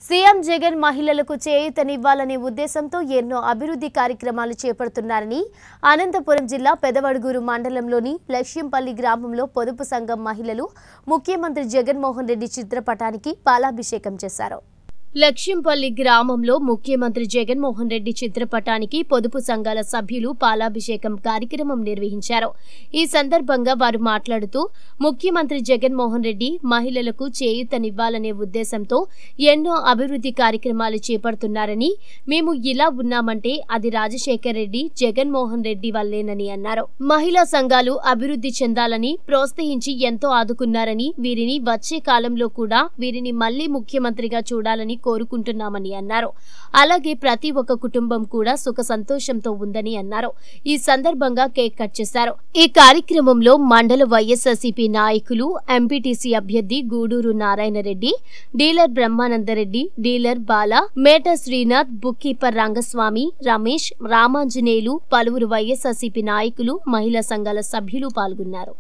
CM Jagan మహిళలకు చేయూతనివ్వాలనే ఉద్దేశంతో ఎన్నో అభివృద్ధి కార్యక్రమాలు చేపడుతున్నారని అనంతపురం జిల్లా పెదవడుగూరు మండలంలోని లక్ష్యంపల్లి గ్రామంలో పొదుపు సంఘం మహిళలు ముఖ్యమంత్రి జగన్మోహన్ రెడ్డి చిత్రపటానికి పాలాభిషేకం చేశారు లక్ష్యంపల్లి గ్రామంలో ముఖ్యమంత్రి జగన్మోహన్ రెడ్డి చిత్రపటానికి పొదుపు సంఘాల సభ్యులు పాలాభిషేకం కార్యక్రమం నిర్వహించారు ఈ సందర్భంగా వారు మాట్లాడుతూ ముఖ్యమంత్రి జగన్మోహన్ రెడ్డి మహిళలకు చేయూతనివ్వాలనే ఉద్దేశంతో ఎన్నో అభివృద్ధి కార్యక్రమాలు చేపడుతున్నారని మేము ఇలా ఉన్నామంటే అది రాజశేఖర్ రెడ్డి జగన్మోహన్ రెడ్డి వల్లేనని అన్నారు మహిళా సంఘాలు అభివృద్ధి చెందాలని ప్రోత్సహించి ఎంతో ఆదుకున్నారని వీరిని వచ్చే కాలంలో కూడా వీరిని మళ్లీ ముఖ్యమంత్రిగా చూడాలని కోరుకుంటున్నామని అన్నారు అలాగే ప్రతి ఒక్క కుటుంబం కూడా సుఖ సంతోషంతో ఉందని అన్నారు ఈ సందర్భంగా కేక్ కట్ చేశారు ఈ కార్యక్రమంలో మండల వైఎస్ఆర్సీపీ నాయకులు ఎంపీటీసీ అభ్యర్థి Gudur Narayanareddy dealer Brahmanandareddy dealer Bala Meta Srinath bookkeeper Rangaswamy Ramesh Ramanjaneyulu పలువురు వైఎస్ఆర్సీపీ నాయకులు మహిళా సంఘాల సభ్యులు పాల్గొన్నారు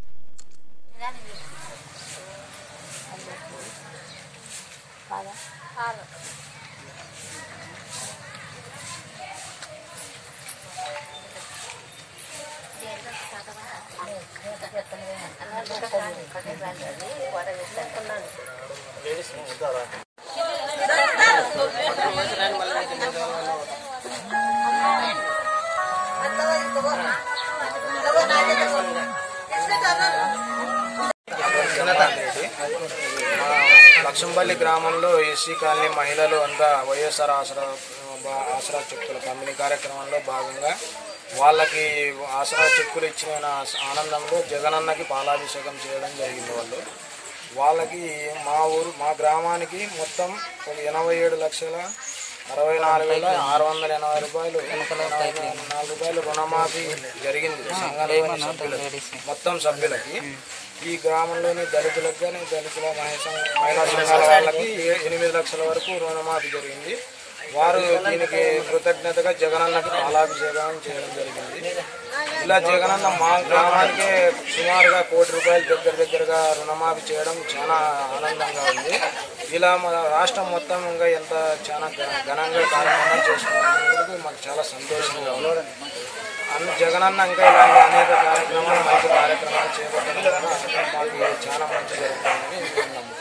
రెడ్డి మా లక్ష్మంపల్లి గ్రామంలో ఏసీ కాలనీ మహిళలు అంతా వైఎస్ఆర్ ఆసరా బా- ఆసరా చెక్కుల పంపిణీ కార్యక్రమంలో భాగంగా వాళ్ళకి ఆసరా చెక్కులు ఇచ్చిన ఆనందంలో జగనన్నకి పాలాభిషేకం చేయడం జరిగింది వాళ్ళు వాళ్ళకి మా ఊరు మా గ్రామానికి మొత్తం ఒక ఎనభై ఏడు లక్షల అరవై నాలుగు వేల ఆరు వందల ఎనభై రూపాయలు నాలుగు రూపాయలు రుణమాఫీ జరిగింది సంఘాల సభ్యులకి మొత్తం సభ్యులకి ఈ గ్రామంలోని దళితులకు కానీ దళితుల మహిళా సంఘ- మహిళా సంఘాల వాళ్ళకి ఏ- ఎనిమిది లక్షల వరకు రుణమాఫీ జరిగింది వారు దీనికి కృతజ్ఞతగా జగనన్నకి పాలాభిషేకం చేయడం జరిగింది ఇలా జగనన్న మా గ్రామానికే సుమారుగా కోటి రూపాయలు దగ్గర దగ్గరగా రుణమాఫీ చేయడం చాలా ఆనందంగా ఉంది ఇలా మన రాష్ట్రం మొత్తం ఇంకా ఎంత చాలా ఘ- ఘనంగా కార్యక్రమాలు చేసుకున్నందుకు మాకు చాలా సంతోషంగా ఉంది అన్న జగనన్న ఇంకా ఇలాంటి అనేక కార్యక్రమాలు మంచి కార్యక్రమాలు చేపట్టడం వల్ల మాకు చాలా మంచి జరుగుతుందని నేను నమ్ముతున్నాను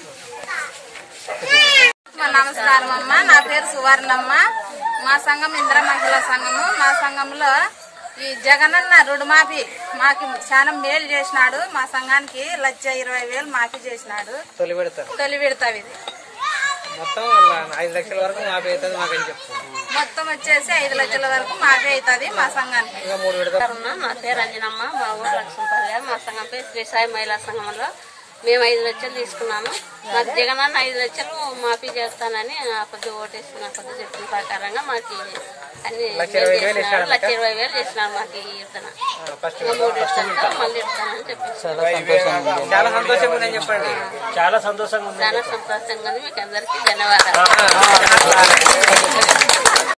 మా నమస్కారం అమ్మ నా పేరు సువర్ణమ్మ మా సంఘం ఇంద్ర మహిళా సంఘము మా సంఘంలో ఈ జగనన్న రుణమాఫీ మాకు చాలా మేలు చేసినాడు మా సంఘానికి లక్ష ఇరవై వేలు మాఫీ చేసినాడు తొలి పెడతారు తొలి విడత ఇది మొత్తం ఐదు లక్షల వరకు మాఫీ అవుతుంది మాకని చెప్తాను మొత్తం వచ్చేసి ఐదు లక్షల వరకు మాఫీ అవుతుంది మా సంఘానికి ఇంకా మూడు పెడతారు ఉన్నా నా పేరు అంజనమ్మ మా ఊరు లక్ష్మపల్లె మా సంఘం పేరు శ్రీ సాయి మహిళా సంఘంలో మేము ఐదు లక్షలు తీసుకున్నాము నాకు జగన్ అన్న ఐదు లక్షలు మాఫీ చేస్తానని ఆ కొద్ది ఓటేసిన కొద్ది చెప్పిన ప్రకారంగా మాకు అన్ని లక్ష ఇరవై వేలు చేసినాడు. ఇచ్చినాడు లక్ష ఇరవై వేలు చేసినారు మాకు ఈ ఇతన ఫస్ట్ మూడు ఇస్తాను మళ్ళీ ఇస్తానని చెప్పి చాలా సంతోషంగా ఉందని చెప్పండి చాలా సంతోషంగా ఉంది చాలా సంతోషంగా ఉంది మీకు అందరికీ ధన్యవాదాలు